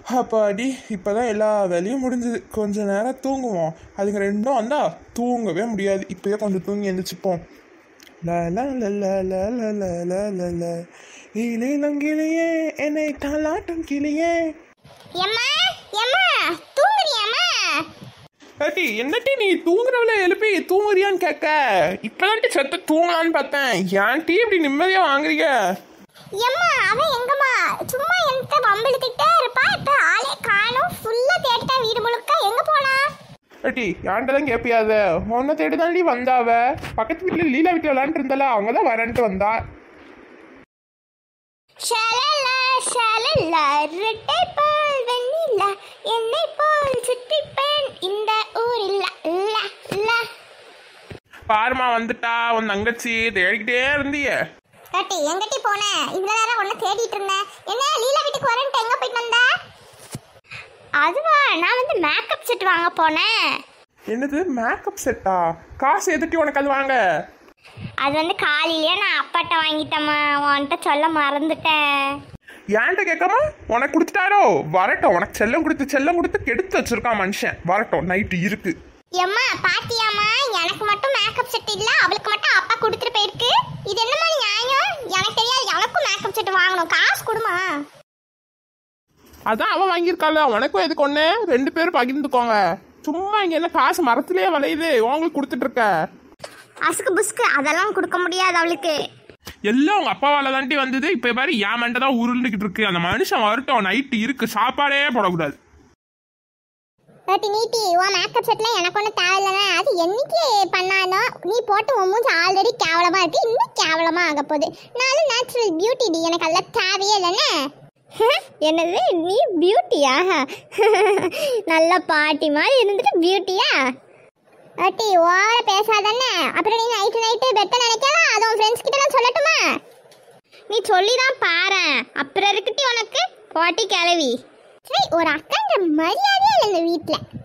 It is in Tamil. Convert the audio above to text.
அப்பாடி இப்போதான் எல்லா வேலையும் முடிஞ்சது கொஞ்ச நேரம் தூங்குவோம் அதுங்க ரெண்டும் வந்தா தூங்கவே முடியாது இப்போயே கொஞ்சம் தூங்கி எந்திரிச்சுப்போம் ல ல ல ல ல ல ல ல ல ல இளையிலங்கிளியே என்னை தாலாட்டும் கிளியே எம்மா எம்மா தூங்குறியாம்மா ஏட்டி என்னட்டி நீ தூங்குறவள எழுப்பி தூங்குறியான்னு கேட்க இப்பதான்ட்டி செத்த தூங்கலான்னு பார்த்தேன் ஏன்ட்டி இப்படி நிம்மதியா வாங்குறீங்க எம்மா அவன் எங்கம்மா சும்மா என்கிட்ட வம்பிழுத்துக்கிட்டே இருப்பா இப்ப ஆளே காணும் ஃபுல்லா தேடிட்டா வீடு முழுக்க எங்க போனா ஏட்டி ஏன்ட்ட தான் கேட்பியாத உன்னை தேடி தாண்டி வந்தாவ பக்கத்து வீட்டில் லீலா வீட்டில் விளாண்டு இருந்தால அவங்க தான் வரேன்ட்டு வந்தா ஷலலா ஷலலா ரெட்டை போல் வெண்ணிலா என்னை போல் சுட்டிப்பேன் இந்த ஊரில் இல்ல இல்ல பாருமா வந்துட்டா உன் தங்கச்சி தேடிக்கிட்டே இருந்தியே கட்டி எங்கட்டி போன இவ்வளவு நேரம் ஒண்ணு தேடிட்டு இருந்தேன் என்ன லீலா வீட்டுக்கு வரேன்ட்டு எங்க போயிட்டு வந்த அதுவா நான் வந்து மேக்கப் செட் வாங்க போனேன் என்னது மேக்கப் செட்டா காசு எதுட்டி உனக்கு அது வாங்க அது வந்து காலையிலேயே நான் அப்பாட்ட வாங்கிட்டேம்மா உன்கிட்ட சொல்ல மறந்துட்டேன் ஏன்ட்ட கேட்காம உனக்கு கொடுத்துட்டாரோ வரட்டும் உனக்கு செல்லம் கொடுத்து செல்லம் கொடுத்து கெடுத்து வச்சிருக்கான் மனுஷன் வரட்டும் நைட்டு இருக்கு எம்மா பாத்தியாம்மா எனக்கு மட்டும் மேக்கப் செட் இல்ல அவளுக்கு மட்டும் அப்பா கொடுத்துட்டு போயிருக்கு இது என்னம்மா நியாயம் எனக்கு தெரியாது எனக்கும் மேக்கப் செட் வாங்கணும் காசு கொடுமா அதான் அவன் வாங்கியிருக்காள் உனக்கும் எதுக்கு ஒன்று ரெண்டு பேரும் பகிர்ந்துக்கோங்க சும்மா இங்க என்ன காசு மரத்துலயே விளையுது உங்களுக்கு கொடுத்துட்டு இருக்க அசுக்கு புஸ்கு அதெல்லாம் கொடுக்க முடியாது அவளுக்கு எல்லாம் உங்க அப்பாவால தாண்டி வந்தது இப்ப பாரு என் மண்டை தான் உருண்டுகிட்டு இருக்கு அந்த மனுஷன் வரட்டும் நைட்டு இருக்கு சாப்பாடே போடக்கூடாது ஏட்டி நீட்டி உன் மேக்கப் செட்ல எனக்கு ஒன்றும் தேவையில்லைண்ணே அது என்னைக்கு பண்ணானோ நீ போட்டு உன் மூஞ்சி ஆல்ரெடி கேவலமா இருக்கு இன்னும் கேவலமா ஆக போகுது நானும் நேச்சுரல் பியூட்டி டி எனக்கு அதெல்லாம் தேவையே இல்லைண்ணே என்னது நீ பியூட்டியா நல்ல பாட்டி மாதிரி இருந்துட்டு பியூட்டியா அட்டி ஓவர பேசாதண்ணே அப்புறம் நீ நைட்டு நைட்டு பெட்ட நினைக்கலாம் அது உன் ஃப்ரெண்ட்ஸ் கிட்ட நான் சொல்லட்டுமா நீ சொல்லி தான் பாரு அப்புறம் இருக்குட்டி உனக்கு பாட்டி கிளவி சரி ஒரு அக்கான்ற மரியாதையே இல்லை இந்த வீட்டில்